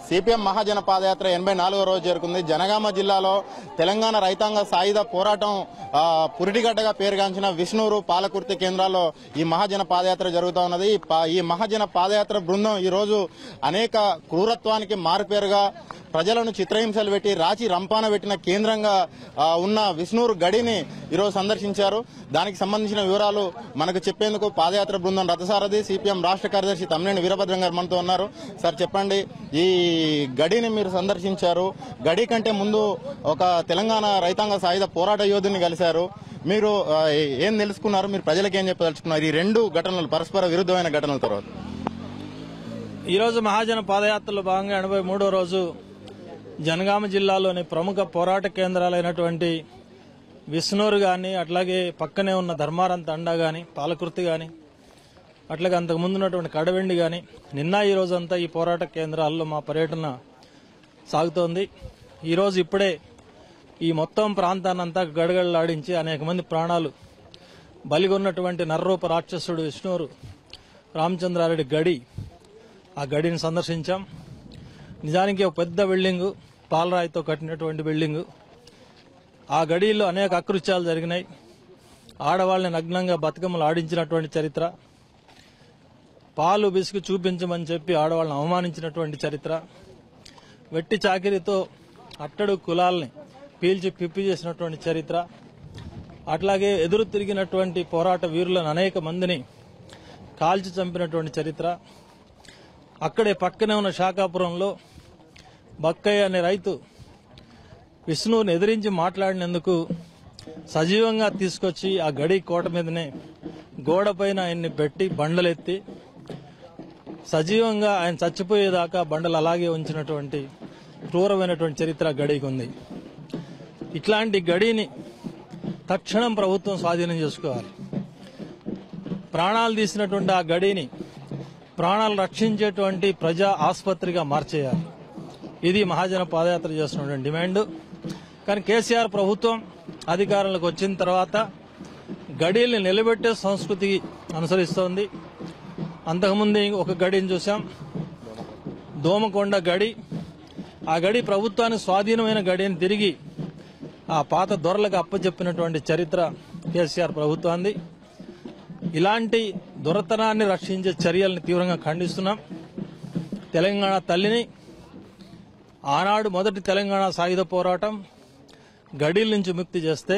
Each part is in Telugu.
సిపిఎం మహాజన పాదయాత్ర ఎనభై నాలుగో రోజు చేరుకుంది జనగామ జిల్లాలో తెలంగాణ రైతాంగ సాయుధ పోరాటం ఆ, పురిటిగడ్డగా పేరుగాంచిన విష్ణూరు పాలకుర్తి కేంద్రాల్లో ఈ మహాజన పాదయాత్ర జరుగుతూ ఉన్నది ఈ పా- ఈ మహాజన పాదయాత్ర బృందం ఈ రోజు అనేక క్రూరత్వానికి మారుపేరుగా ప్రజలను చిత్రహింసలు పెట్టి రాచి రంపాన పెట్టిన కేంద్రంగా ఆ, ఉన్న విష్ణూరు గడిని ఈరోజు సందర్శించారు దానికి సంబంధించిన వివరాలు మనకు చెప్పేందుకు పాదయాత్ర బృందం రథసారథి సిపిఎం రాష్ట్ర కార్యదర్శి తమ్మినేని వీరభద్రం గారు మనతో ఉన్నారు సార్ చెప్పండి ఈ గడిని మీరు సందర్శించారు గడి కంటే ముందు ఒక తెలంగాణ రైతాంగ సాయుధ పోరాట యోధుని కలిశారు మీరు ఆ, ఏం తెలుసుకున్నారు మీరు ప్రజలకు ఏం చెప్పదలుచుకున్నారు ఈ రెండు ఘటనలు పరస్పర విరుద్ధమైన ఘటనల తర్వాత ఈరోజు మహాజన పాదయాత్రలో భాగంగా ఎనభై మూడో రోజు జనగామ జిల్లాలోని ప్రముఖ పోరాట కేంద్రాలైనటువంటి విష్ణూరు కానీ అట్లాగే పక్కనే ఉన్న ధర్మారం తండా కానీ పాలకుర్తి కానీ అట్లాగే అంతకు ముందు ఉన్నటువంటి కడవెండి కానీ నిన్న ఈ రోజు అంతా ఈ పోరాట కేంద్రాల్లో మా పర్యటన సాగుతోంది ఈరోజు ఇప్పుడే ఈ మొత్తం ప్రాంతాన్నంతా గడగడలాడించి అనేక మంది ప్రాణాలు బలిగొన్నటువంటి నర్రూప రాక్షసుడు విష్ణూరు రామచంద్రారెడ్డి గడి ఆ గడిని సందర్శించాం నిజానికి ఒక పెద్ద బిల్డింగు పాలరాయితో కట్టినటువంటి బిల్డింగు ఆ గడిలో అనేక అకృత్యాలు జరిగినాయి ఆడవాళ్ళని నగ్నంగా బతుకమ్మలు ఆడించినటువంటి చరిత్ర పాలు బిసుకు చూపించమని చెప్పి ఆడవాళ్ళని అవమానించినటువంటి చరిత్ర వెట్టి చాకిరితో అట్టడు కులాల్ని పీల్చి పిప్పి చేసినటువంటి చరిత్ర అట్లాగే ఎదురు తిరిగినటువంటి పోరాట వీరులను అనేక మందిని కాల్చి చంపినటువంటి చరిత్ర అక్కడే పక్కనే ఉన్న శాఖాపురంలో బక్కయ్య అనే రైతు విష్ణువుని ఎదిరించి మాట్లాడినందుకు సజీవంగా తీసుకొచ్చి ఆ గడి కోట మీదనే గోడ పైన ఆయన్ని పెట్టి బండలెత్తి సజీవంగా ఆయన చచ్చిపోయేదాకా బండలు అలాగే ఉంచినటువంటి క్రూరమైనటువంటి చరిత్ర ఆ గడికి ఉంది ఇట్లాంటి గడిని తక్షణం ప్రభుత్వం స్వాధీనం చేసుకోవాలి ప్రాణాలు తీసినటువంటి ఆ గడిని ప్రాణాలు రక్షించేటువంటి ప్రజా ఆసుపత్రిగా మార్చేయాలి ఇది మహాజన పాదయాత్ర చేస్తున్నటువంటి డిమాండ్ కానీ కేసీఆర్ ప్రభుత్వం అధికారంలోకి వచ్చిన తర్వాత గడీల్ని నిలబెట్టే సంస్కృతి అనుసరిస్తోంది అంతకుముందు ఒక గడిని చూసాం దోమకొండ గడి ఆ గడి ప్రభుత్వానికి స్వాధీనమైన గడిని తిరిగి ఆ పాత దొరలకు అప్పచెప్పినటువంటి చరిత్ర కేసీఆర్ ప్రభుత్వాన్ని ఇలాంటి దొరతనాన్ని రక్షించే చర్యల్ని తీవ్రంగా ఖండిస్తున్నాం తెలంగాణ తల్లిని ఆనాడు మొదటి తెలంగాణ సాయుధ పోరాటం గడీల నుంచి ముక్తి చేస్తే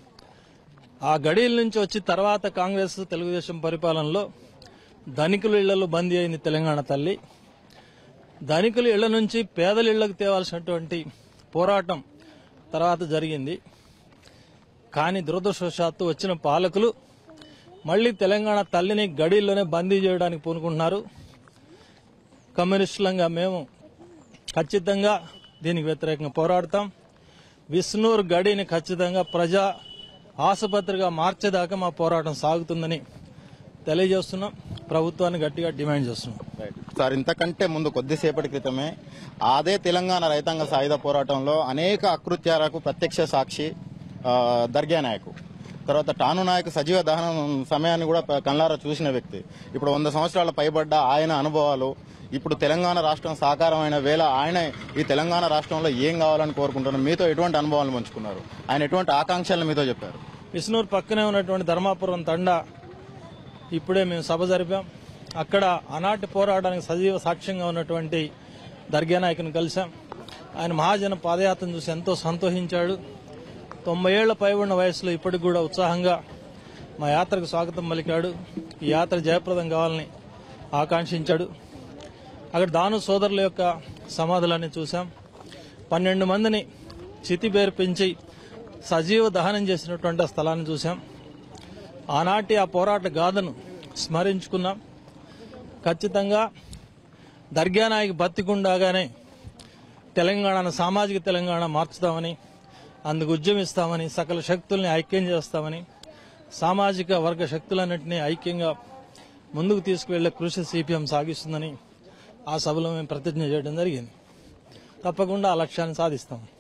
ఆ గడీల నుంచి వచ్చి తర్వాత కాంగ్రెస్ తెలుగుదేశం పరిపాలనలో ధనికుల ఇళ్లలో బందీ అయింది తెలంగాణ తల్లి ధనికుల ఇళ్ల నుంచి పేదల ఇళ్లకు తేవాల్సినటువంటి పోరాటం తర్వాత జరిగింది కానీ దురదృష్టవశాత్తు వచ్చిన పాలకులు మళ్లీ తెలంగాణ తల్లిని గడీల్లోనే బందీ చేయడానికి పూనుకుంటున్నారు కమ్యూనిస్టులంగా మేము ఖచ్చితంగా దీనికి వ్యతిరేకంగా పోరాడతాం విష్ణూర్ గడిని ఖచ్చితంగా ప్రజా ఆసుపత్రిగా మార్చేదాకా మా పోరాటం సాగుతుందని తెలియజేస్తున్నాం ప్రభుత్వాన్ని గట్టిగా డిమాండ్ చేస్తున్నాం సార్ ఇంతకంటే ముందు కొద్దిసేపటి క్రితమే అదే తెలంగాణ రైతాంగ సాయుధ పోరాటంలో అనేక అకృత్యాలకు ప్రత్యక్ష సాక్షి ఆ, దర్గా నాయకు తర్వాత టాను నాయక్ సజీవ దహనం సమయాన్ని కూడా ప- కళ్ళారా చూసిన వ్యక్తి ఇప్పుడు వంద సంవత్సరాల పైబడ్డ ఆయన అనుభవాలు ఇప్పుడు తెలంగాణ రాష్ట్రం సాకారమైన వేళ ఆయన ఈ తెలంగాణ రాష్ట్రంలో ఏం కావాలని కోరుకుంటున్నారు మీతో ఎటువంటి అనుభవాలు పంచుకున్నారు ఆయన ఎటువంటి ఆకాంక్షలను మీతో చెప్పారు విష్ణూరు పక్కనే ఉన్నటువంటి ధర్మాపురం తండా ఇప్పుడే మేము సభ జరిపాం అక్కడ ఆనాటి పోరాటానికి సజీవ సాక్ష్యంగా ఉన్నటువంటి దర్గా నాయకుని కలిశాం ఆయన మహాజన పాదయాత్రను చూసి ఎంతో సంతోషించాడు తొంభై ఏళ్ల పైబడిన వయసులో ఇప్పటికి కూడా ఉత్సాహంగా మా యాత్రకు స్వాగతం పలికాడు ఈ యాత్ర జయప్రదం కావాలని ఆకాంక్షించాడు అక్కడ దాను సోదరుల యొక్క సమాధులన్నీ చూశాం పన్నెండు మందిని చితి పేర్పించి సజీవ దహనం చేసినటువంటి ఆ స్థలాన్ని చూశాం ఆనాటి ఆ పోరాట గాథను స్మరించుకున్నాం ఖచ్చితంగా దర్గా నాయక్ బతికుండగానే తెలంగాణను సామాజిక తెలంగాణ మార్చుతామని అందుకు ఉద్యమిస్తామని సకల శక్తుల్ని ఐక్యం చేస్తామని సామాజిక వర్గ శక్తులన్నింటినీ ఐక్యంగా ముందుకు తీసుకువెళ్లే కృషి సిపిఎం సాగిస్తుందని ఆ సభలో మేము ప్రతిజ్ఞ చేయడం జరిగింది తప్పకుండా ఆ లక్ష్యాన్ని సాధిస్తాం